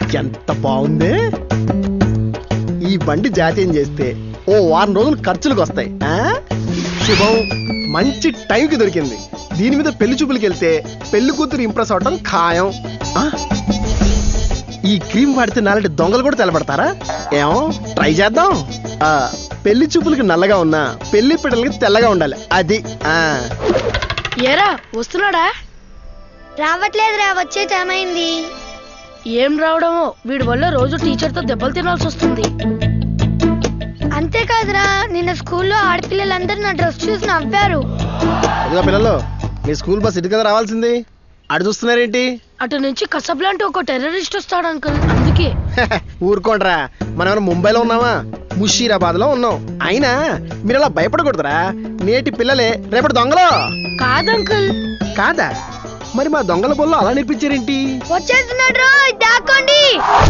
ఎంత బాగుంది ఈ బండి జాతీయం చేస్తే ఓ వారం రోజులు ఖర్చులకు వస్తాయి ఆ? శుభం మంచి టైంకి దొరికింది దీని మీద పెళ్లి చూపులకి వెళ్తే పెళ్లి కూతురు ఇంప్రెస్ అవటం ఖాయం ఆ? ఈ క్రీమ్ వాడితే నాలంటి దొంగలు కూడా తెలబడతారా ఏమో ట్రై చేద్దాం ఆ, పెళ్లి చూపులకి నల్లగా ఉన్నా పెళ్లి పిల్లలకి తెల్లగా ఉండాలి అది ఆ ఏరా వస్తున్నాడా రావట్లేదురా వచ్చే టైం అయింది ఏం రావడమో వీడి వల్ల రోజు టీచర్తో దెబ్బలు తినాల్సి వస్తుంది అంతేకాదురా నిన్న స్కూల్లో ఆడపిల్లలందరూ నా డ్రెస్ చూసి నవ్వారు అదిగో పిల్లలు మీ స్కూల్ బస్ ఇటు కదా రావాల్సింది అటు చూస్తున్నారేంటి అటు నుంచి కసబ్లాంటి ఒక టెర్రరిస్ట్ వస్తాడు అంకుల్ అందుకే ఊరుకోండ్రా మనం ఏమైనా ముంబైలో ఉన్నామా ముషీరాబాద్ లో ఉన్నాం అయినా మీరు అలా భయపడకూడదురా నేటి పిల్లలే రేపటి దొంగలు కాదంకుల్ కాదా మరి మా దొంగల బొల్లో అలా నేర్పించారేంటి వచ్చేస్తున్నాడు రోయ్, దాక్కోండి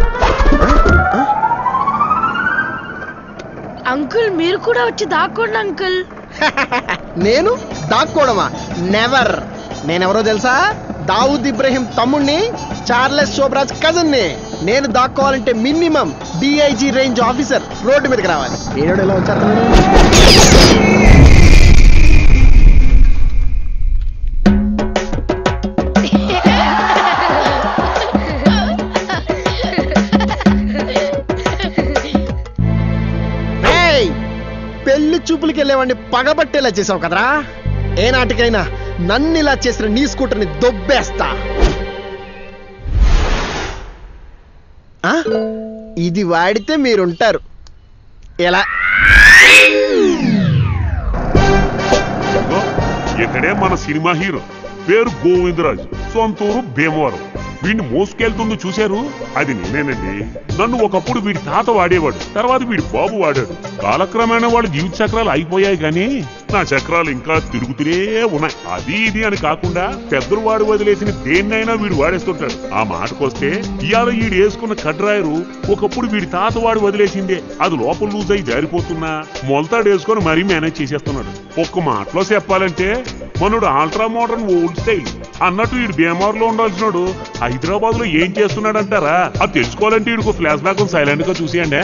అంకుల్ మీరు కూడా వచ్చి దాక్కోండి అంకుల్ నేను దాక్కోవడమా నెవర్ నేనెవరో తెలుసా దావుద్ ఇబ్రహీం తమ్ముణ్ణి చార్లెస్ శోభరాజ్ కజన్ ని నేను దాక్కోవాలంటే మినిమం డిఐజీ రేంజ్ ఆఫీసర్ రోడ్డు మీదకి రావాలి ఏడు ఎలా వచ్చేస్తున్నాడు ఏయ్! పెళ్లి చూపులకి వెళ్ళేవాడిని పగబట్టేలా చేసావు కదరా ఏ నాటికైనా నన్ను ఇలా చేసిన నీ స్కూటర్ని దొబ్బేస్తా ఆ? ఇది వాడితే మీరుంటారు ఎలా ఇదిగో, ఇతడే మన సినిమా హీరో పేరు గోవిందరాజు సొంతూరు భీమవరం వీడిని మోసుకెళ్తుంది చూశారు అది నేనేనండి నన్ను ఒకప్పుడు వీడి తాత వాడేవాడు తర్వాత వీడి బాబు వాడాడు కాలక్రమేణా వాడి జీవిత చక్రాలు అయిపోయాయి కానీ నా చక్రాలు ఇంకా తిరుగుతూనే ఉన్నాయి అది ఇది అని కాకుండా పెద్దలు వాడు వదిలేసిన దేన్నైనా వీడు వాడేస్తుంటాడు ఆ మాటకొస్తే ఇవాళ వీడు వేసుకున్న కడ్రాయరు ఒకప్పుడు వీడి తాత వాడు వదిలేసిందే అది లోపల లూజ్ అయి జారిపోతున్నా మొలతాడు వేసుకొని మరీ మేనేజ్ చేసేస్తున్నాడు ఒక్క మాటలో చెప్పాలంటే మనోడు ఆల్ట్రా మోడర్న్ ఓల్డ్ స్టైల్ అన్నట్టు వీడు బీమార్లో ఉండాల్సినాడు హైదరాబాద్ లో ఏం చేస్తున్నాడంటారా అది తెలుసుకోవాలంటే వీడికి ఫ్లాష్ బ్యాక్ సైలెంట్ గా చూసేయండి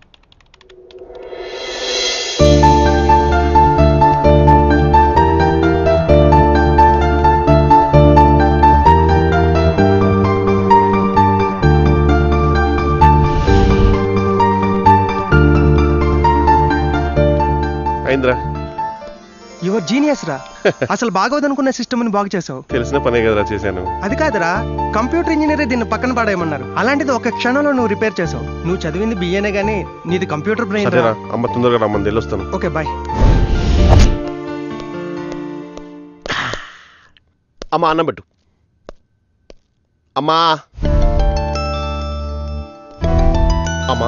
అయిందిరా యువర్ జీనియస్ రా అసలు బాగోదనుకున్న సిస్టమ్ ని బాగు చేసావు తెలిసిన పనే కదరా చేశాను అది కాదురా కంప్యూటర్ ఇంజనీరే దీన్ని పక్కన పడేయమన్నారు అలాంటిది ఒక క్షణంలో నువ్వు రిపేర్ చేసావు నువ్వు చదివింది బిఏనే గానీ నీది కంప్యూటర్ బ్రెయిన్ సరేరా అమ్మ తొందరగా రమ్మని వెళ్ళొస్తాను ఓకే బాయ్ అమ్మా అన్నం పెట్టు అమ్మా అమ్మా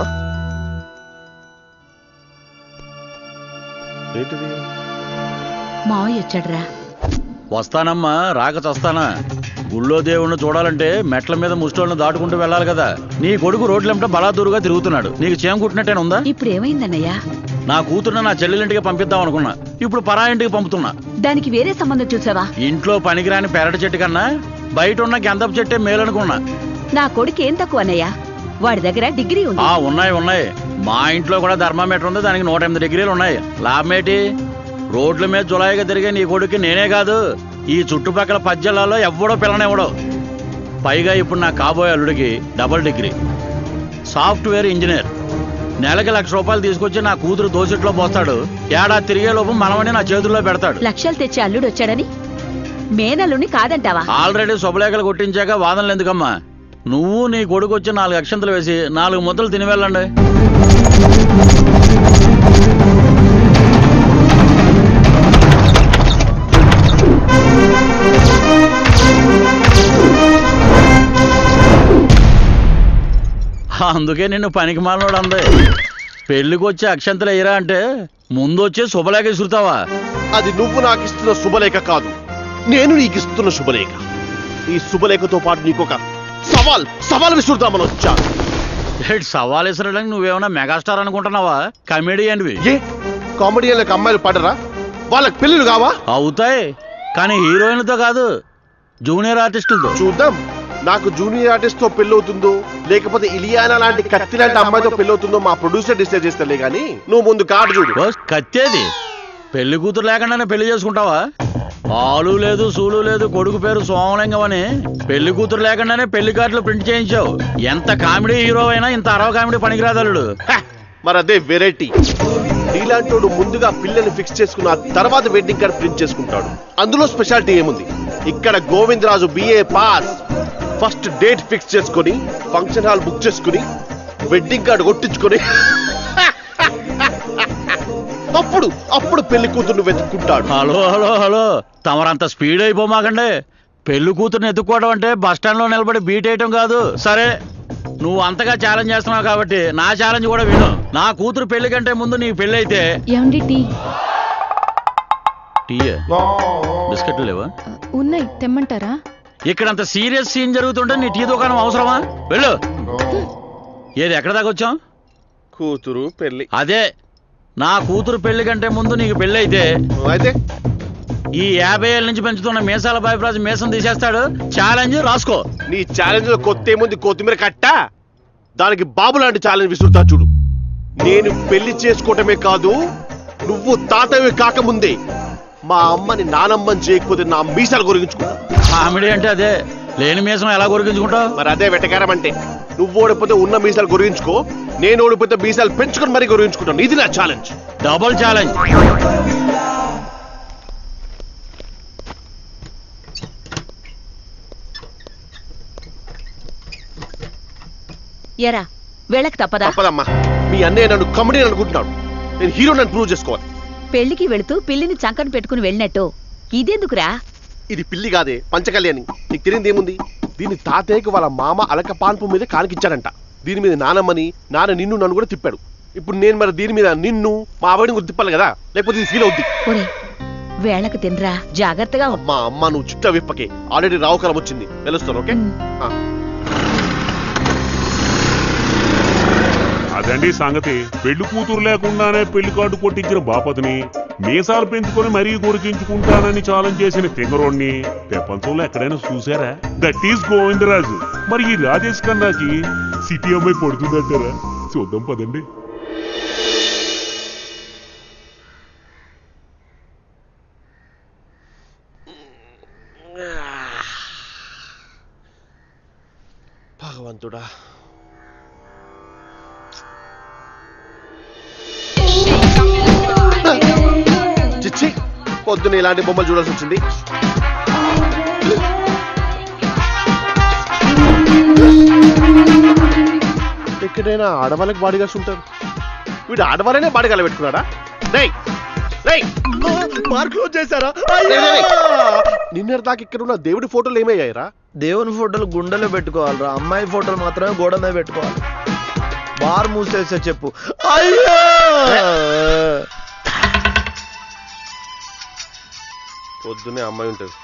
ఏంటిది మావయ్య వచ్చాడ్రా వస్తానమ్మా రాక చస్తానా గుళ్ళో దేవుణ్ణి చూడాలంటే మెట్ల మీద ముష్టోళ్ళని దాటుకుంటూ వెళ్ళాలి కదా నీ కొడుకు రోడ్లెంట బలాదూరుగా తిరుగుతున్నాడు నీకు చేయం కుట్టినట్టేనా ఉందా ఇప్పుడు ఏమైందన్నయ్యా నా కూతురుని నా చెల్లెలింటికి పంపిద్దాం అనుకున్నా ఇప్పుడు పరా ఇంటికి పంపుతున్నా దానికి వేరే సంబంధం చూసావా ఇంట్లో పనికిరాని పెరటి చెట్టు కన్నా బయట ఉన్న గంధపు చెట్టే మేలనుకున్నా నా కొడుకు ఏం తక్కువ అన్నయ్య వాడి దగ్గర డిగ్రీ ఉంది ఆ ఉన్నాయి ఉన్నాయి మా ఇంట్లో కూడా థర్మామీటర్ ఉంది దానికి నూట ఎనిమిది డిగ్రీలు ఉన్నాయి లాభమేటి రోడ్ల మీద జులాయిగా తిరిగే నీ కొడుకు నేనే కాదు ఈ చుట్టుపక్కల పద్యాలలో ఎవ్వడో పిల్లనివ్వడో పైగా ఇప్పుడు నా కాబోయే అల్లుడికి డబుల్ డిగ్రీ సాఫ్ట్వేర్ ఇంజనీర్ నెలకి లక్ష రూపాయలు తీసుకొచ్చి నా కూతురు దోసిట్లో పోస్తాడు ఏడాది తిరిగే లోపు మనవని నా చేతుల్లో పెడతాడు లక్షలు తెచ్చి అల్లుడు వచ్చాడని మేనల్లుని కాదంటావా ఆల్రెడీ శుభలేఖలు కొట్టించాక వాదనలు ఎందుకమ్మా నువ్వు నీ కొడుకు వచ్చి నాలుగు అక్షంతలు వేసి నాలుగు ముద్దలు తిని వెళ్ళండి అందుకే నిన్ను పనికి మాలనోడు అంది పెళ్లికి వచ్చి అక్షంతలు వేయరా అంటే ముందు వచ్చి శుభలేఖ విసురుతావా అది నువ్వు నాకు ఇస్తున్న శుభలేఖ కాదు నేను నీకు ఇస్తున్న శుభలేఖ ఈ శుభలేఖతో పాటు నీకు ఒక సవాల్ సవాల్ విసురుతామని వచ్చా ఏంటి సవాల్ విసరడానికి నువ్వేమన్నా మెగాస్టార్ అనుకుంటున్నావా కమెడియన్వి ఏ కామెడియన్లకు అమ్మాయిలు పడరా వాళ్ళకి పెళ్ళిళ్ళు కావా అవుతాయి కానీ హీరోయిన్లతో కాదు జూనియర్ ఆర్టిస్టులతో చూద్దాం నాకు జూనియర్ ఆర్టిస్ట్ తో పెళ్ళవుతుందో లేకపోతే ఇలియానా లాంటి కత్తి లాంటి అమ్మాయితో పెళ్ళవుతుందో మా ప్రొడ్యూసర్ డిసైడ్ చేస్తలే గానీ నువ్వు ముందు కార్డు చూడు ఓ, కత్తేది పెళ్లి కూతురు లేకుండానే పెళ్లి చేసుకుంటావా ఆలు లేదు సూలు లేదు కొడుకు పేరు సోమలింగం అని పెళ్లి కూతురు లేకుండానే పెళ్లి కార్డులు ప్రింట్ చేయించావు ఎంత కామెడీ హీరో అయినా ఇంత అరవ కామెడీ పనికిరాదలుడు హ! మరి అదే వెరైటీ నీలాంటోడు ముందుగా పిల్లని ఫిక్స్ చేసుకున్న తర్వాత వెడ్డింగ్ కార్డ్ ప్రింట్ చేసుకుంటాడు అందులో స్పెషాలిటీ ఏముంది ఇక్కడ Govindaraju BA pass first date fix చేసుకొని ఫంక్షన్ హాల్ బుక్ చేసుకుని వెడ్డింగ్ కార్డు కొట్టించుకొని అప్పుడు అప్పుడు పెళ్లి కూతుర్ని వెతుక్కుంటాడు హలో హలో హలో తమరంత స్పీడ్ అయిపోమాకండి పెళ్లి కూతురుని ఎత్తుక్కోవడం అంటే బస్ స్టాండ్ లో నిలబడి బీట్ వేయటం కాదు సరే నువ్వు అంతగా ఛాలెంజ్ చేస్తున్నావు కాబట్టి నా ఛాలెంజ్ కూడా విను నా కూతురు పెళ్లి కంటే ముందు నీ పెళ్లి అయితే ఏమండి టీ టీయే బిస్కెట్లు లేవా ఉన్నాయి తెమ్మంటారా ఇక్కడ అంత సీరియస్ సీన్ జరుగుతుంటే నీ టీ దుకాణం అవసరమా వెళ్ళు ఏది ఎక్కడ దాకా వచ్చాం కూతురు పెళ్లి అదే నా కూతురు పెళ్లి కంటే ముందు నీకు పెళ్లి అయితే అయితే ఈ యాభై ఏళ్ళ నుంచి పెంచుతున్న మీసాల బాబిరాజు మీసం తీసేస్తాడు ఛాలెంజ్ రాసుకో నీ ఛాలెంజ్ లో కొత్త ఏముంది కొత్తిమీర కట్ట దానికి బాబు లాంటి ఛాలెంజ్ విసురుతా చూడు నేను పెళ్లి చేసుకోవటమే కాదు నువ్వు తాతవి కాకముందే మా అమ్మని నానమ్మని చేయకపోతే నా మీసాలు గురించుకుంటా కామెడీ అంటే అదే లేని మీసం ఎలా కొరికించుకుంటావు మరి అదే వెటకారం అంటే నువ్వు ఓడిపోతే ఉన్న మీసాలు గురించుకో నేను ఓడిపోతే మీసాలు పెంచుకొని మరీ గురించుకుంటాను ఇది నా ఛాలెంజ్ డబుల్ ఛాలెంజ్ ఎరా వెళ్ళక తప్పదా తప్పదమ్మా మీ అన్నయ్య నన్ను కమెడీ అనుకుంటున్నాడు నేను హీరో నన్ను ప్రూవ్ చేసుకోవాలి పెళ్లికి వెళుతూ పిల్లిని చంకన పెట్టుకుని వెళ్ళినట్టు ఇదెందుకురా ఇది పిల్లి కాదే పంచకళ్యాణి నీకు తెలియదు ఏముంది దీని తాతయ్యకి వాళ్ళ మామ అలక పాన్పు మీద కానికిచ్చాడంట దీని మీద నానమ్మని నాన్న నిన్ను నన్ను కూడా తిప్పాడు ఇప్పుడు నేను మరి దీని మీద నిన్ను మా ఆవిడని కూడా తిప్పాలి కదా లేకపోతే ఇది ఫీల్ అవుద్ది ఒరే వేళకు తినరా జాగ్రత్తగా ఉం- అమ్మా అమ్మ నువ్వు చుట్ట విప్పకే ఆల్రెడీ రావుకాలం వచ్చింది తెలుస్తాను ఓకే ఉమ్. ఆ. అదండి సంగతి పెళ్లి కూతురు లేకుండానే పెళ్లి కార్డు కొట్టించిన బాపతిని మీసాలు పెంచుకొని మరీ కొరికించుకుంటానని ఛాలెంజ్ చేసిన తింగరోడ్ని ప్రపంచంలో ఎక్కడైనా చూసారా దట్ ఈస్ గోవిందరాజు మరి ఈ రాజేష్ ఖన్నాకి సిటీ అమ్మాయి పడుతుందంటారా చూద్దాం పదండి భగవంతుడా చిచ్చి పొద్దున ఇలాంటి బొమ్మలు చూడాల్సి వచ్చింది ఎక్కడైనా ఆడవాళ్ళకి బాడీగార్డ్స్ ఉంటారు వీడు ఆడవాళ్ళనే బాడీగార్లు పెట్టుకున్నాడా రేయ్ రేయ్ బార్ క్లోజ్ చేశారా రేయ్, రేయ్, రేయ్. నిన్నటి దాకా ఇక్కడ ఉన్న దేవుడి ఫోటోలు ఏమయ్యాయిరా దేవుని ఫోటోలు గుండెలో పెట్టుకోవాలిరా అమ్మాయి ఫోటోలు మాత్రమే గోడ మీద పెట్టుకోవాలి బార్ మూసేసే చెప్పు అయ్యో పొద్దునే అమ్మాయి ఉంటుంది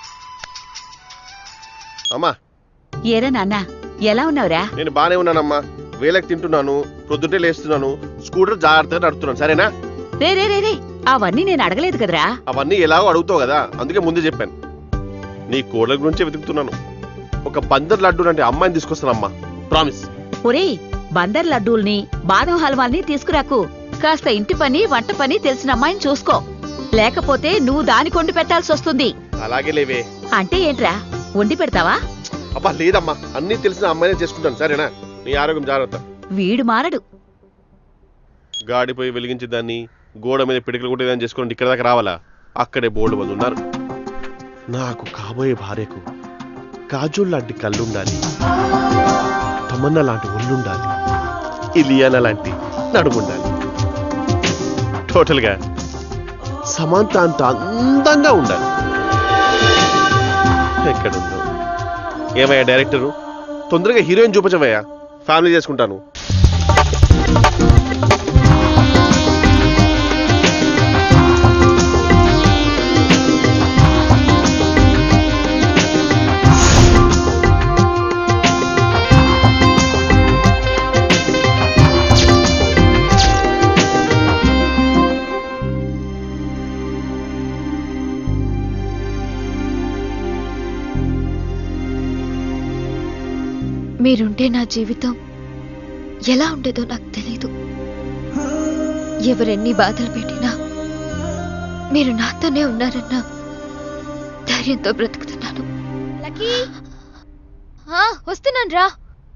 అమ్మా ఏరా నాన్న ఎలా ఉన్నావురా నేను బానే ఉన్నానమ్మా వేలకు తింటున్నాను ప్రొద్దుటే లేస్తున్నాను స్కూటర్ జాగ్రత్తగా నడుపుతున్నాను సరేనా రే రే రే రే అవన్నీ నేను అడగలేదు కదరా అవన్నీ ఎలాగో అడుగుతావు కదా అందుకే ముందే చెప్పాను నీ కోడల గురించే వెతుకుతున్నాను ఒక బందర్ లడ్డు అంటే అమ్మాయిని తీసుకొస్తానమ్మా ప్రామిస్ ఒరేయ్ బందర్ లడ్డూల్ని బాదం హల్వాల్ని తీసుకురాకు కాస్త ఇంటి పని వంట పని తెలిసిన అమ్మాయిని చూసుకో లేకపోతే నువ్వు దాని కొండి పెట్టాల్సి వస్తుంది అలాగే లేవే అంటే ఏంట్రా వండి పెడతావా అబ్బా లేదమ్మా అన్నీ తెలిసిన అమ్మాయినే చేసుకుంటాను సరేనా నీ ఆరోగ్యం జాగ్రత్త వీడు మారడు గాడిపోయి వెలిగించే దాన్ని గోడ మీద పిడికలు కొట్టేదాన్ని చేసుకుని ఇక్కడ దాకా రావాలా అక్కడే బోల్డ్ మంది ఉన్నారు నాకు కాబోయే భార్యకు కాజోల్ లాంటి కళ్ళుండాలి తమన్నా లాంటి ఒళ్ళుండాలి ఇలియానా లాంటి నడుముండాలి టోటల్గా సమంత అంత అందంగా ఉండాలి ఎక్కడుందో ఏమయ్యా డైరెక్టరు తొందరగా హీరోయిన్ చూపించవయ్యా ఫ్యామిలీ చేసుకుంటాను మీరుంటే నా జీవితం ఎలా ఉండేదో నాకు తెలీదు ఎవరెన్ని బాధలు పెట్టినా మీరు నాతోనే ఉన్నారన్న ధైర్యంతో బ్రతుకుతున్నాను వస్తున్నాను రా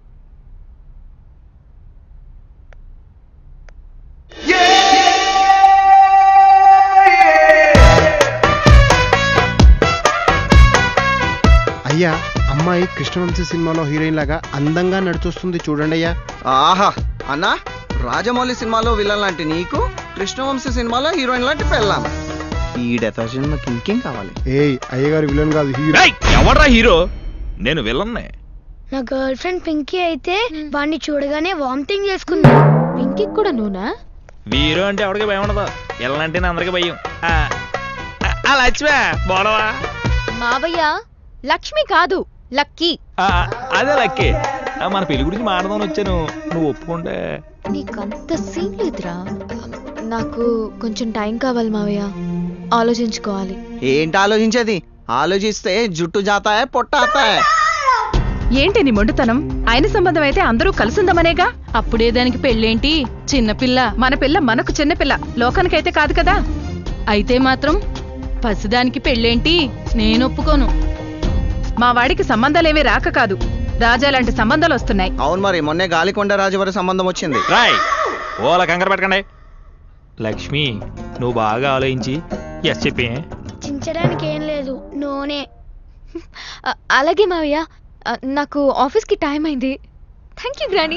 అయ్యా అమ్మాయి కృష్ణవంశీ సినిమాలో హీరోయిన్ లాగా అందంగా నడిచొస్తుంది చూడండి అయ్యా ఆహా అన్నా రాజమౌళి సినిమాలో విలన్ లాంటి నీకు కృష్ణవంశీ సినిమాలో హీరోయిన్ లాంటి పెళ్ళాం ఈ డెతా సినిమాకి ఇంకేం కావాలి ఏయ్ అయ్యగారు విలన్ కాదు హీరో ఎవడ్రా హీరో నేను విలన్నే నా గర్ల్ ఫ్రెండ్ పింకీ అయితే వాడిని చూడగానే వామిటింగ్ చేసుకుంది పింకీ కూడా నువ్వునా వీరు అంటే ఎవరికి భయం ఉండదు విలన్ అంటేనే అందరికి భయం ఆ, ఆ, ఆ లక్ష్మే బోడవా మావయ్య లక్ష్మి కాదు లక్కీ ఆ, అదే లక్కి ఆ, మన పెళ్లి గురించి మాట్లాడదామని వచ్చాను నువ్వు ఒప్పుకుంటే నీకంత సీన్ లేదురా నాకు కొంచెం టైం కావాలి మావయ్య ఆలోచించుకోవాలి ఏంటి ఆలోచించేది ఆలోచిస్తే జుట్టు జాతాయే పొట్టాతాయే ఏంటి నీ మొండుతనం ఆయన సంబంధం అయితే అందరూ కలిసిందమనేగా అప్పుడే దానికి పెళ్ళేంటి చిన్నపిల్ల మన పిల్ల మనకు చిన్నపిల్ల లోకానికైతే కాదు కదా అయితే మాత్రం పసిదానికి పెళ్ళేంటి నేను ఒప్పుకోను మా వాడికి సంబంధాలేమీ రాక కాదు రాజా లాంటి సంబంధాలు వస్తున్నాయి అవును మరి మొన్నే గాలికొండ రాజువారి సంబంధం వచ్చింది రాయ్ ఓలా కంగారు పెట్టకండి లక్ష్మి నువ్వు బాగా ఆలోచించి ఎస్ చెప్పి చించడానికి ఏం లేదు నూనె అ- అలాగే మావయ్య అ, నాకు ఆఫీస్కి టైం అయింది థ్యాంక్ యూ గ్రానీ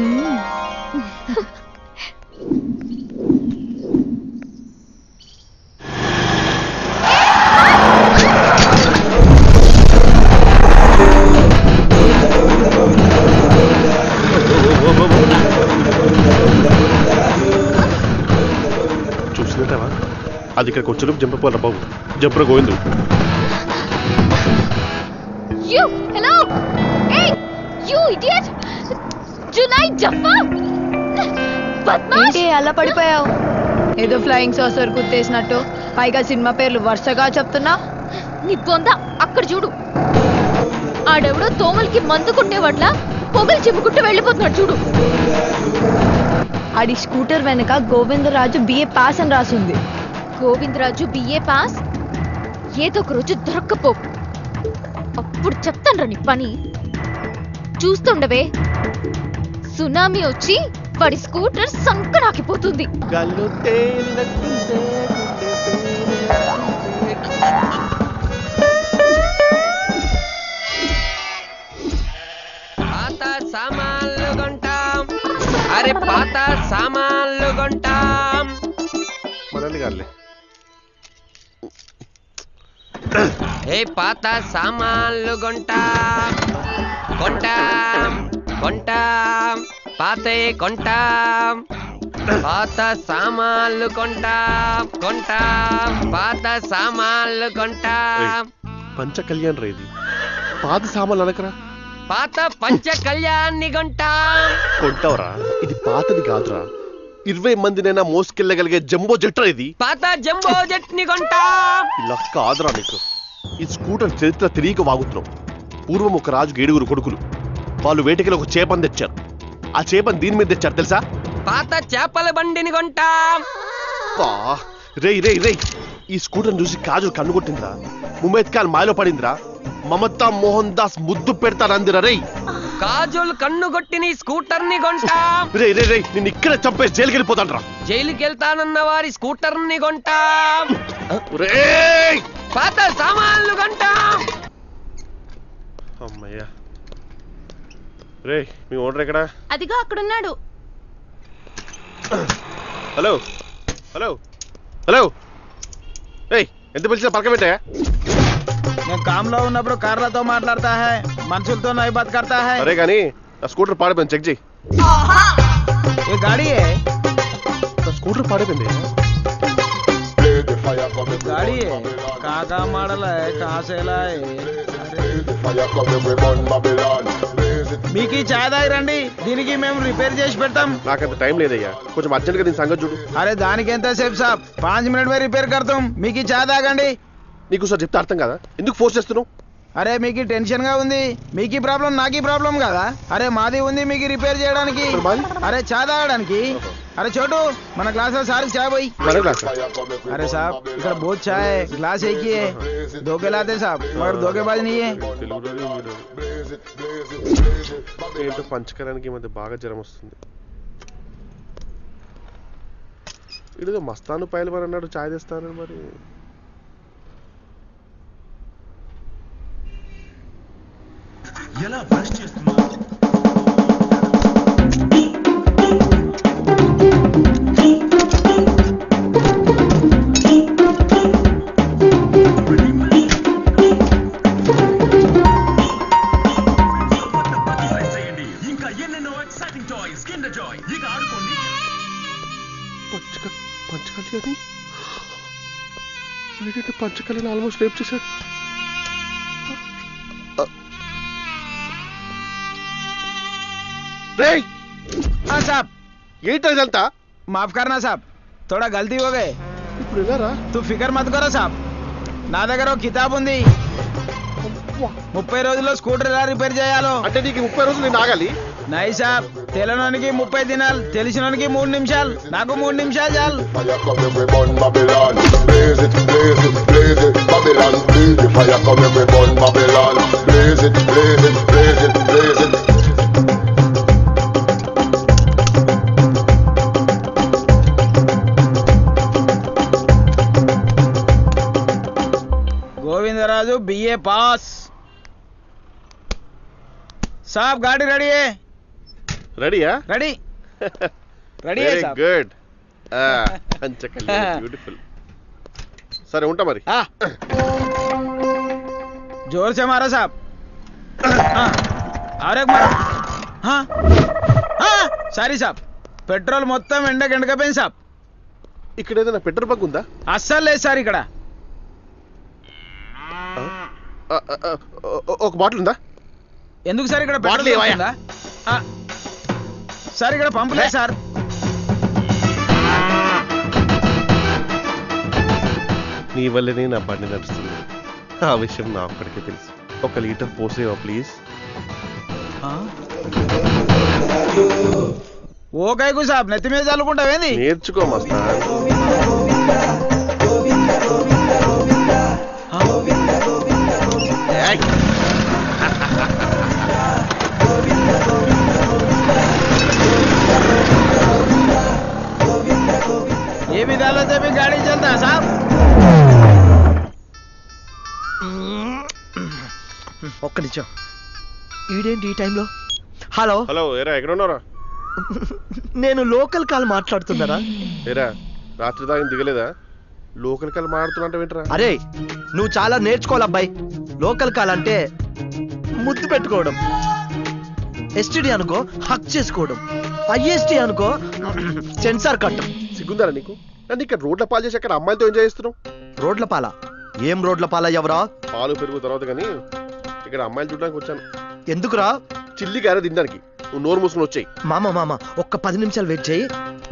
చూసినట్టవా అది ఇక్కడికి వచ్చేలోపు జంపపోరా బాబు జంపర గోవిందు యూ హలో ఏయ్ యూ ఇడియట్ జులై జంపా బద్మాష్ ఏంటి అలా పడిపోయావు ఏదో ఫ్లయింగ్ సాసర్ గుర్తేసినట్టు పైగా సినిమా పేర్లు వరుసగా చెప్తున్నా నీ బొంద అక్కడ చూడు ఆడెవడో దోమలకి మందు కుట్టేవాట్ల పొగలు చిమ్ముకుంటూ వెళ్ళిపోతున్నాడు చూడు ఆడి స్కూటర్ వెనక గోవిందరాజు బిఏ పాస్ అని రాసుంది గోవిందరాజు బిఏ పాస్ ఏదో ఒక రోజు దొరక్కపో అప్పుడు చెప్తాను నీ పని చూస్తుండవే సునామీ వచ్చి వాడి స్కూటర్ సంకనాకిపోతుంది గల్లు తేలినట్టుందే పాత సామాన్లు కొంటాం అరే పాత సామాన్లు కొంటాం మనల్ని కాదులే ఏ పాత సామాన్లు కొంటాం కొంటాం కొంటాం పాతే కొంటాం పాత సామాన్లు కొంటాం కొంటాం పాత సామాన్లు కొంటాం పంచ కళ్యాణ్ రా ఇది పాత సామాన్లు అనకరా పాత పంచ కళ్యాణ్ని కొంటాం కొంటావురా ఇది పాతది కాదురా ఇరవై మందినైనా మోసుకెళ్ళగలిగే జంబో జట్రా ఇది పాత జంబో జెట్ని కొంటాం ఇలా కాదురా నీకు ఈ స్కూటర్ చరిత్ర తెలియక వాగుతున్నావు పూర్వం ఒక రాజుకి ఏడుగురు కొడుకులు వాళ్ళు వేటకిలో ఒక చేపని తెచ్చారు ఆ చేపని దీని మీద తెచ్చారు తెలుసా పాత చేపల బండిని కొంటాం బా, రేయ్ రేయ్ రేయ్ ఈ స్కూటర్ చూసి కాజల్ కన్ను కొట్టిందిరా ముమేద్ ఖాన్ మాయలో పడిందిరా మమతా మోహన్ దాస్ ముద్దు పెడతానందిరా రేయ్ కాజోల్ కన్ను కొట్టిన స్కూటర్ ని కొంటాం రే రే రే నిన్ను ఇక్కడ చంపేసి జైలుకి వెళ్ళిపోతాను రా జైలుకి వెళ్తానన్న వారి స్కూటర్ ని కొంటాం రేయ్ పాత సామాన్లు కొంటాం అమ్మయ్యా రే మీ ఓనర్ ఎక్కడా అదిగో అక్కడున్నాడు హలో హలో హలో రేయ్ ఎంత పిలిచినా పక్క పెట్టా నేను కామ్లో ఉన్నప్పుడు కార్లతో మాట్లాడతా హై మనుషులతో నై బాత్ కర్తా హై అరే కానీ నా స్కూటర్ పాడిపోయింది చెక్ చేయి ఏ గాడి హై నా స్కూటర్ పాడిపోయింది गाड़ी है कहाँ कहाँ मॉडल है कहाँ से लाए మీకు ఈ చాయ్ తాగిరండి దీనికి మేము రిపేర్ చేసి పెడతాం నాకంత టైం లేదయ్యా కొంచెం అర్జెంట్గా దీని సంగతి చూడు అరే దానికి ఎంత సేపు సాబ్ పాంచ్ మినిట్ మే రిపేర్ కడతాం మీకు ఈ చాయ్ తాగండి నీకు సార్ చెప్తే అర్థం కదా ఎందుకు ఫోర్స్ చేస్తున్నావు అరే మీకు టెన్షన్ గా ఉంది మీకు ప్రాబ్లం నాకు ప్రాబ్లం కదా అరే మాది ఉంది మీకు రిపేర్ చేయడానికి అరే చా తాగడానికి అరే చోటు మన క్లాస్ లో సార్ చాయ్ పోయి మన క్లాస్ अरे साहब इधर बहुत चाय है ग्लास एक ही है दो के लाते साहब मगर धोखेबाज नहीं है ఏంటో పంచకరానికి ఈ మధ్య బాగా జ్వరం వస్తుంది ఇదిగో మస్తాను పైలు మరి అన్నాడు చాయ్ తెస్తాను మరి ఎలా బ్రష్ చేస్తున్నావు ఇంకా ఎన్నెన్నో ఎక్సైటింగ్ టాయ్స్ కిండర్ జాయ్ ఇక ఆడుకోండి పంచక పంచకలి అని ఏంటంటే పంచకళని ఆల్మోస్ట్ రేప్ చేశాడు రేయ్ हाँ साहब ఏంటో ఇదంతా माफ करना साहब थोड़ा गलती हो गए ఇప్పుడు వెళ్ళారా तू फिकर मत करो साहब నా దగ్గర ఒక కితాబ్ ఉంది ముప్పై రోజుల్లో స్కూటర్ ఎలా రిపేర్ చేయాలో అంటే నీకు ముప్పై రోజులు నేను ఆగాలి నై సాబ్ తెలియనోనికి ముప్పై దినాలు తెలిసినోనికి మూడు నిమిషాలు నాకు మూడు నిమిషాలు చాలు Babylon, blaze it, blaze it, blaze it, Babylon, blaze the fire, come every burn Babylon, blaze it, blaze it, blaze it, blaze it. Govindaraju BA pass సాబ్ గాడి రెడీ है రెడీయా రెడీ రెడీ వెరీ గుడ్ పంచకలి బ్యూటిఫుల్ సరే ఉంటా మరి जोर से मारो साहब हाँ, और एक मारो हाँ हाँ సారీ సాబ్ పెట్రోల్ మొత్తం ఎండకి ఎండకపోయింది సాబ్ ఇక్కడ ఏదైనా పెట్రోల్ బంక్ ఉందా అస్సలు లేదు సార్ ఇక్కడ ఆ, ఆ, ఆ, ఓ- ఒక బాటిల్ ఉందా ఎందుకు సార్ ఇక్కడ బాటిల్ పెట్రోల్ ఇవ్వయా? ఉందా? ఆ, సార్ ఇక్కడ పంపు లేదు సార్ నీ వల్లనే నా బండి నడుస్తుంది ఆ విషయం నా ఒక్కడికే తెలుసు ఒక లీటర్ పోసేవా ప్లీజ్ ఓ కైకు సాబ్ నెత్తి మీద చల్లుకుంటావేంది నేర్చుకో మస్తా ఏ విధాలో చెప్పి గాడి చల్తా సాబ్ ఒక్క నిమిషం ఈడేంటి ఈ టైంలో హలో హలో ఏరా ఎక్కడ ఉన్నారా నేను లోకల్ కాల్ మాట్లాడుతున్నారా ఏరా రాత్రి దాకా దిగలేదా లోకల్ కాల్ మాడుతున్నా వింటరా అరే నువ్వు చాలా నేర్చుకోవాలి అబ్బాయి లోకల్ కాల్ అంటే ముద్దు పెట్టుకోవడం ఎస్టిడి అనుకో హక్ చేసుకోవడం ఐఎస్టి అనుకో సెన్సార్ కట్టం సిగ్గుందారా నీకు నన్ను ఇక్కడ రోడ్ల పాలు చేసి అక్కడ అమ్మాయిలతో ఎంజాయ్ చేస్తున్నావు రోడ్ల పాల ఏం రోడ్ల పాల ఎవరా పాలు పెరుగు తర్వాత కానీ ఇక్కడ అమ్మాయిలు చూడడానికి వచ్చాను ఎందుకురా చిల్లి గారె తినడానికి నువ్వు నోరు మూసుకుని వచ్చాయి మామ మామ ఒక్క పది నిమిషాలు వెయిట్ చేయి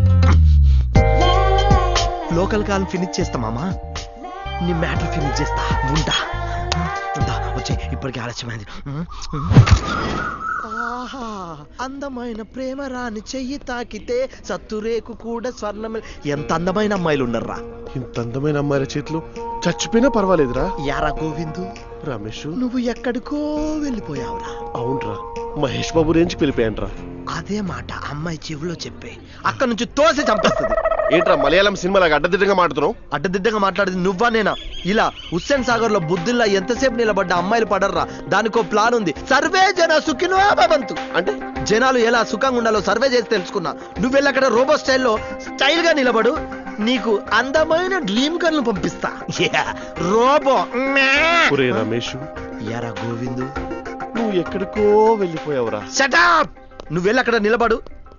లోకల్ కాల్ ఫినిష్ చేస్తా మామ నీ మ్యాటర్ ఫినిష్ చేస్తా ఉంటా ఉంటా వచ్చే ఇప్పటికే ఆలస్యమైంది ఆహా అందమైన ప్రేమ రాని చెయ్యి తాకితే సత్తురేకు కూడా స్వర్ణం ఎంత అందమైన అమ్మాయిలు ఉన్నారా ఇంత అందమైన అమ్మాయిల చేతిలో చచ్చిపోయినా పర్వాలేదురా యారా గోవిందు రమేష్ నువ్వు ఎక్కడికో వెళ్ళిపోయావురా అవునరా మహేష్ బాబు రేంజ్కి వెళ్ళిపోయాను రా అదే మాట అమ్మాయి చెవిలో చెప్పే అక్కడ నుంచి తోసి చంపేస్తుంది ఏంట్రా మలయాళం సినిమాలాగా అడ్డదిడ్డంగా మాడుతున్నావు అడ్డదిడ్డంగా మాట్లాడింది నువ్వా నేనా ఇలా హుస్సేన్ సాగర్ లో బుద్ధిల్లా ఎంతసేపు నిలబడ్డ అమ్మాయిలు పడర్రా దానికో ప్లాన్ ఉంది సర్వే జన సుఖినో భవంతు అంటే జనాలు ఎలా సుఖంగా ఉండాలో సర్వే చేసి తెలుసుకున్నా నువ్వు వెళ్ళి అక్కడ రోబో స్టైల్లో స్టైల్ గా నిలబడు నీకు అందమైన డ్రీమ్ గర్ల్ పంపిస్తా Yeah, రోబో ఒరే రమేష్ యారా గోవిందు నువ్వు ఎక్కడికో వెళ్ళిపోయావురా షటప్ నువ్వు వెళ్ళి అక్కడ నిలబడు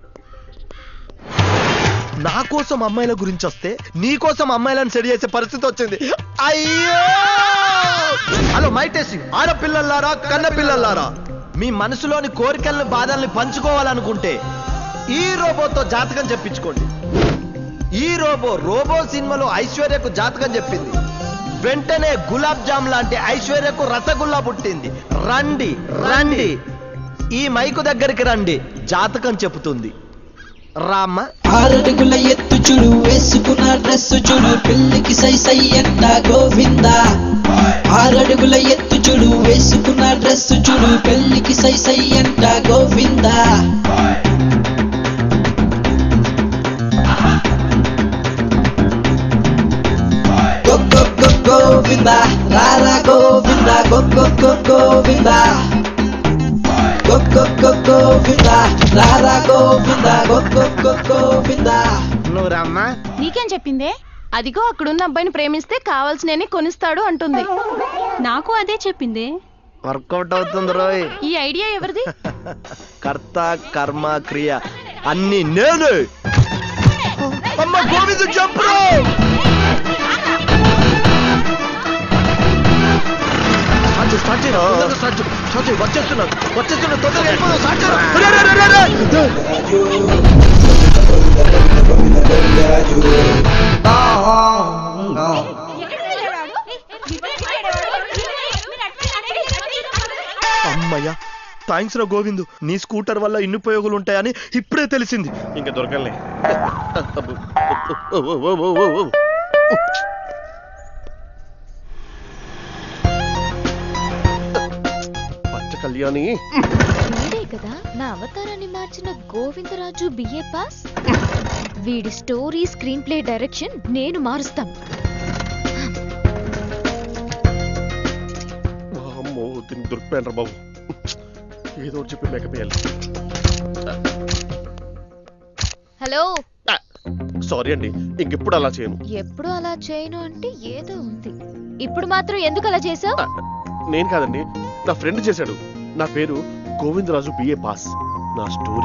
నా కోసం అమ్మాయిల గురించి వస్తే నీ కోసం అమ్మాయిలను సెడి చేసే పరిస్థితి వచ్చింది అయ్యో హలో మై టెస్టింగ్ ఆడపిల్లలారా కన్న పిల్లలారా మీ మనసులోని కోరికల్ని బాధల్ని పంచుకోవాలనుకుంటే ఈ రోబోతో జాతకం చెప్పించుకోండి ఈ రోబో రోబో సినిమాలో ఐశ్వర్యకు జాతకం చెప్పింది వెంటనే గులాబ్ జామ్ లాంటి ఐశ్వర్యకు రసగుల్లా పుట్టింది రండి రండి ఈ మైకు దగ్గరికి రండి జాతకం చెబుతుంది రామ్మ ఆరడుగుల ఎత్తు చూడు వేసుకున్న డ్రెస్ చూడు పెళ్లికి సై సై ఎంట గోవింద ఆరడుగుల ఎత్తు చూడు వేసుకున్న డ్రెస్ చూడు పెళ్లికి సై సై ఎంట Govinda go go go Govinda రారా Govinda go go go Govinda go go go Govinda రారా Govinda go go go Govinda నువ్వు రామ్మా నీకేం చెప్పిందే అదిగో అక్కడున్న అబ్బాయిని ప్రేమిస్తే కావాల్సినని కొనిస్తాడు అంటుంది నాకు అదే చెప్పింది వర్కౌట్ అవుతుంది రోయ్ ఈ ఐడియా ఎవరిది కర్త కర్మ క్రియ అన్ని నేను అమ్మ గోవిందు చెప్పు స్టార్ట్ చేయి తొందరగా స్టార్ట్ చేయి స్టార్ట్ చేయి వచ్చేస్తున్నా వచ్చేస్తున్నా తొందరగా వెళ్ళిపోదాం స్టార్ట్ చేయి రే, రే, రే, రే, రే. అమ్మయ్యా థ్యాంక్స్ రా గోవిందు నీ స్కూటర్ వల్ల ఇన్ని ఉపయోగాలు ఉంటాయని ఇప్పుడే తెలిసింది ఇంకా దొరకలే పచ్చ కళ్యాణి వీడే కదా నా అవతారాన్ని మార్చిన గోవిందరాజు బిఏ పాస్ వీడి స్టోరీ స్క్రీన్ ప్లే డైరెక్షన్ నేను మారుస్తాను అమ్మో దీనికి దొరికిపోయాను బాబు ఏదో ఒకటి చెప్పి మేకప్ వేయాలి హలో సారీ అండి ఇంకెప్పుడు అలా చేయను ఎప్పుడు అలా చేయను అంటే ఏదో ఉంది ఇప్పుడు మాత్రం ఎందుకు అలా చేసావు నేను కాదండి నా ఫ్రెండ్ చేశాడు నా పేరు గోవిందరాజు బిఏ పాస్ నా స్టోరీ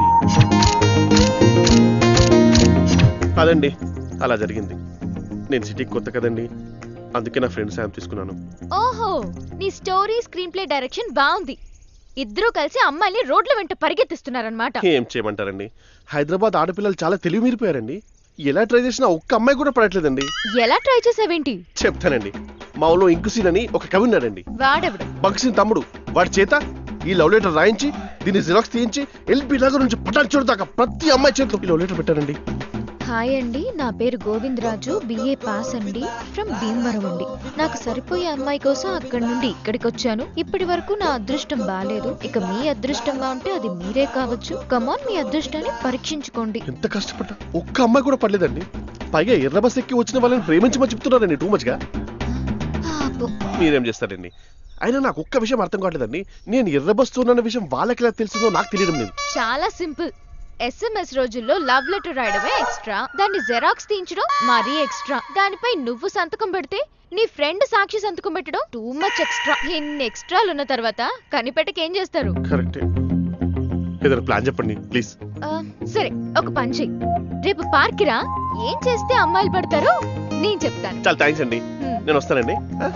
కాదండి అలా జరిగింది నేను సిటీకి కొత్త కదండి అందుకే నా ఫ్రెండ్ సాయం తీసుకున్నాను ఓహో నీ స్టోరీ స్క్రీన్ ప్లే డైరెక్షన్ బాగుంది ఇద్దరూ కలిసి అమ్మాయిని రోడ్ల వెంట పరిగెత్తిస్తున్నారనమాట ఏం చేయమంటారండి హైదరాబాద్ ఆడపిల్లలు చాలా తెలివి మీరిపోయారండి ఎలా ట్రై చేసినా ఒక్క అమ్మాయి కూడా పడట్లేదండి ఎలా ట్రై చేసావేంటి చెప్తానండి మా ఊళ్ళో ఇంకుసీన్ అని ఒక కవి ఉన్నాడండి వాడెవడు భగత్ తమ్ముడు వాడి చేత ఈ లవ్ లెటర్ రాయించి దీన్ని జిరాక్స్ తీయించి ఎల్బీ నగర్ నుంచి పటాన్ చోటు దాకా ప్రతి అమ్మాయి చేతిలో ఈ లవ్ లెటర్ పెట్టారండి హాయ్ అండి నా పేరు గోవిందరాజు బిఏ పాస్ అండి ఫ్రమ్ భీమవరం అండి నాకు సరిపోయే అమ్మాయి కోసం అక్కడి నుండి ఇక్కడికి వచ్చాను ఇప్పటి వరకు నా అదృష్టం బాగాలేదు ఇక మీ అదృష్టంగా ఉంటే అది మీరే కావచ్చు కమాన్ మీ అదృష్టాన్ని పరీక్షించుకోండి ఎంత కష్టపడ్డా ఒక్క అమ్మాయి కూడా పడలేదండి పైగా ఎర్ర బస్ ఎక్కి వచ్చిన వాళ్ళని ప్రేమించమని చెప్తున్నారండి టూ మచ్గా మీరేం చేస్తారండి అయినా నాకు ఒక్క విషయం అర్థం కావట్లేదండి నేను ఎర్ర బస్సు ఉన్న విషయం వాళ్ళకి ఎలా తెలిసిందో నాకు తెలియడం లేదు చాలా సింపుల్ ఎస్ఎంఎస్ రోజుల్లో లవ్ లెటర్ రాయడమే ఎక్స్ట్రా దాన్ని జెరాక్స్ తీయించడం మరీ ఎక్స్ట్రా దానిపై నువ్వు సంతకం పెడితే నీ ఫ్రెండ్ సాక్షి సంతకం పెట్టడం టూ మచ్ ఎక్స్ట్రా ఇన్ని ఎక్స్ట్రాలు ఉన్న తర్వాత కనిపెట్టకి ఏం చేస్తారు కరెక్టే ఏదైనా ప్లాన్ చెప్పండి ప్లీజ్ ఆ, సరే ఒక పని చెయ్యి రేపు పార్క్ రా ఏం చేస్తే అమ్మాయిలు పడతారో నేను చెప్తాను చాలా థ్యాంక్స్ అండి నేను వస్తానండి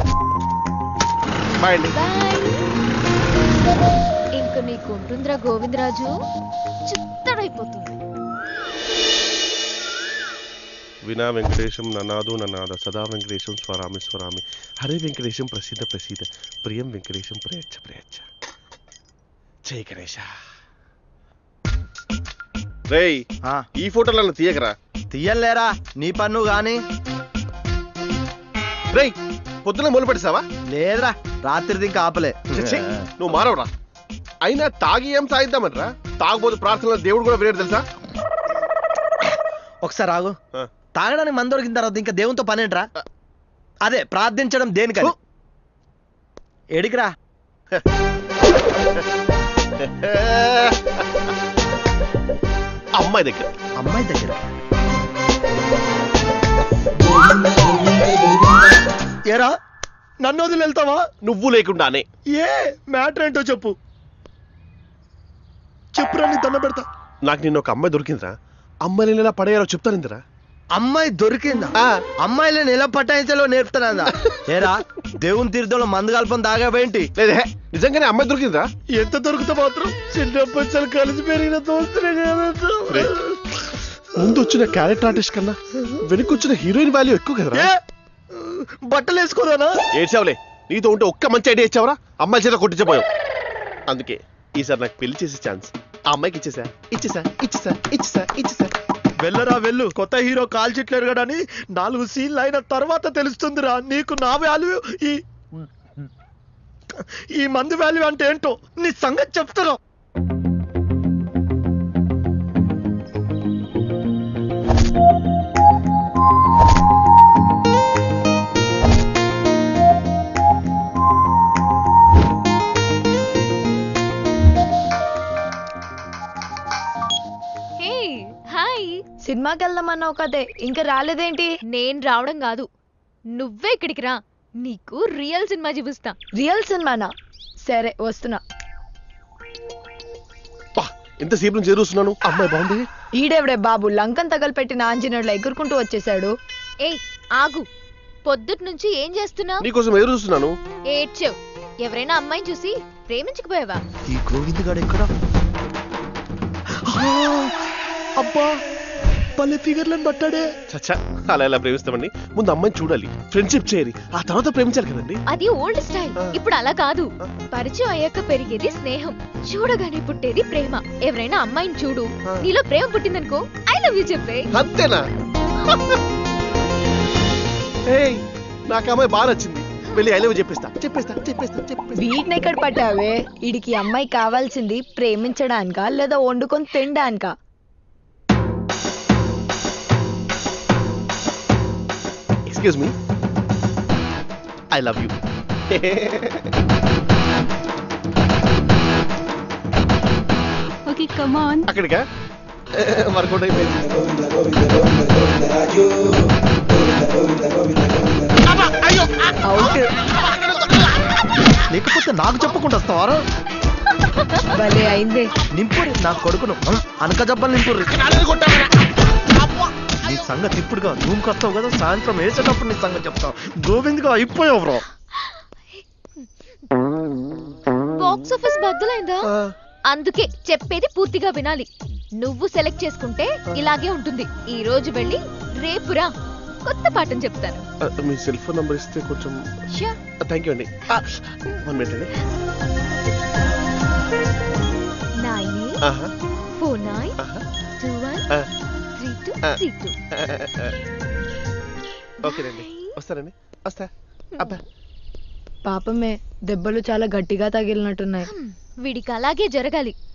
బాయ్ అండి ఇంక నీకు ఉంటుందిరా గోవిందరాజు చిత్తడైపోతుంది వినా వెంకటేశం ననాదు ననాద సదా వెంకటేశం స్వరామి స్వరామి హరే వెంకటేశం ప్రసిద్ధ ప్రసిద్ధ ప్రియం వెంకటేశం ప్రయచ్చ ప్రయచ్చ జై గణేశ రేయ్ ఈ ఫోటోలను తీయకరా తీయలేరా నీ పన్ను గాని రేయ్ పొద్దున మొదలు పెడతావా లేదురా రాత్రి ఇంకా ఆపలే ఛీ, నువ్వు మారవరా అయినా తాగి ఏం సాయిద్దామనరా తాగబోతు ప్రార్థనలో దేవుడు కూడా వినేడు తెలుసా ఒకసారి ఆగు తాగడానికి మందు దొరికిన తర్వాత ఇంకా దేవునితో పనేంట్రా అదే ప్రార్థించడం దేనికని ఎడికిరా అమ్మాయి దగ్గర అమ్మాయి దగ్గర ఏరా నన్ను వదిలి వెళ్తావా నువ్వు లేకుండానే ఏ మ్యాటర్ ఏంటో చెప్పు చెప్పురా నీ దండ పెడతా నాకు నిన్న ఒక అమ్మాయి దొరికిందిరా అమ్మాయిని ఎలా పడేయాలో చెప్తానిందిరా అమ్మాయి దొరికిందా అమ్మాయిలను ఎలా పటాయించాలో నేర్పుతానందా ఏరా దేవుని తీర్థంలో మందు కలపం తాగావేంటి లేదే నిజంగానే అమ్మాయి దొరికిందా ఎంత దొరికితే మాత్రం చిన్నప్పటి నుంచి కలిసి పెరిగిన దోస్తులే రే, ముందు వచ్చిన క్యారెక్టర్ ఆర్టిస్ట్ కన్నా వెనక్కి వచ్చిన హీరోయిన్ వాల్యూ ఎక్కువ కదరా బట్టలు వేసుకోదానా ఏడ్చావులే నీతో ఉంటే ఒక్క మంచి ఐడియా ఇచ్చావరా అమ్మాయి చేత కొట్టించబోయావు అందుకే ఈసారి నాకు పెళ్లి చేసే ఛాన్స్ ఆ అమ్మాయికి ఇచ్చేసా ఇచ్చేసా ఇచ్చేసా ఇచ్చేసా ఇచ్చేసా వెళ్ళరా వెళ్ళు కొత్త హీరో కాల్ చిట్లేరు కదా అని నాలుగు సీన్లు అయిన తర్వాత తెలుస్తుందిరా నీకు నా వాల్యూ ఈ ఈ మందు వాల్యూ అంటే ఏంటో నీ సంగతి చెప్తారా హే హాయ్ సినిమాకి వెళ్దామన్నావు కదే ఇంకా రాలేదేంటి నేను రావడం కాదు నువ్వే ఇక్కడికి రా నీకు రియల్ సినిమా చూపిస్తా రియల్ సినిమానా సరే వస్తున్నా ఎంతసేపు నుంచి ఎదురుస్తున్నాను అమ్మాయి బాగుంది ఈడెవడే బాబు లంకన్ తగలపెట్టిన ఆంజనేయుడు ఎగురుకుంటూ వచ్చేసాడు ఏయ్ ఆగు పొద్దుట్ నుంచి ఏం చేస్తున్నావు నీకోసం ఎదురు చూస్తున్నాను ఏడ్చావు ఎవరైనా అమ్మాయిని చూసి ప్రేమించకపోయావా ఈ గోవింద్ గాడు ఎక్కడ అబ్బా పల్లె ఫిగర్లను పట్టాడే చచ్చా అలా ఎలా ప్రేమిస్తామండి ముందు అమ్మాయిని చూడాలి ఫ్రెండ్షిప్ చేయాలి ఆ తర్వాత ప్రేమించాలి కదండి అది ఓల్డ్ స్టైల్ ఇప్పుడు అలా కాదు పరిచయం అయ్యాక పెరిగేది స్నేహం చూడగానే పుట్టేది ప్రేమ ఎవరైనా అమ్మాయిని చూడు నీలో ప్రేమ పుట్టిందనుకో ఐ లవ్ యూ చెప్పే అంతేనా ఏయ్ నాకు ఆ అమ్మాయి బాగా నచ్చింది వెళ్ళి ఐ లవ్ చెప్పేస్తా చెప్పేస్తా చెప్పేస్తా చెప్పేస్తా వీటిని ఎక్కడ పట్టావే ఈడికి అమ్మాయి కావాల్సింది ప్రేమించడానికా లేదా వండుకొని తినడానికా excuse me I love you okay come on అక్కడికా వర్కౌట్ అయిపోయింది లేకపోతే నాకు చెప్పకుండా వస్తావారా భలే అయిందే నింపురి నా కొడుకును అనక జబ్బలు నింపుర్రి నీ సంగతి ఇప్పుడుగా రూమ్కి వస్తావు కదా సాయంత్రం వేసేటప్పుడు నీ సంగతి చెప్తావు గోవింద్గా అయిపోయావు బ్రో బాక్స్ ఆఫీస్ బద్దలైందా అందుకే చెప్పేది పూర్తిగా వినాలి నువ్వు సెలెక్ట్ చేసుకుంటే ఇలాగే ఉంటుంది ఈ రోజు వెళ్ళి రేపు రా కొత్త పాఠం చెప్తాను మీ సెల్ ఫోన్ నంబర్ ఇస్తే కొంచెం Sure. థ్యాంక్ యూ అండి వన్ మినిట్ అండి నైన్ ఆహా. ఫోర్ నైన్ టూ వన్ ఆ. త్రీ టూ ఆ. త్రీ టూ ఓకేనండి వస్తానండి వస్తా అబ్బా పాపమే దెబ్బలు చాలా గట్టిగా తగిలినట్టున్నాయి వీడికి అలాగే జరగాలి